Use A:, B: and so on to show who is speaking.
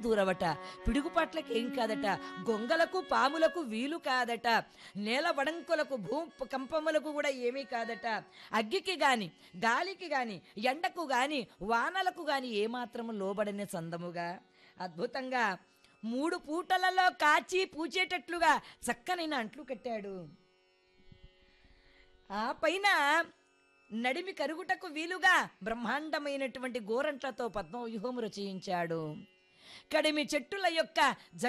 A: దూరవట పిడుగుపాట్లకి ఏం కాదట గొంగలకు పాములకు వీలు కాదట నేల వడంకులకు భూ కంపములకు కూడా ఏమీ కాదట అగ్గికి గాని గాలికి గాని ఎండకు గాని వానలకు గాని ఏమాత్రము లోబడని సందముగా అద్భుతంగా మూడు పూటలలో కాచి పూచేటట్లుగా చక్కనైన అంట్లు కట్టాడు ఆ పైన నడిమి కరుగుటకు వీలుగా బ్రహ్మాండమైనటువంటి గోరంట్లతో పద్మవ్యూహము రచయించాడు కడిమి చెట్టుల యొక్క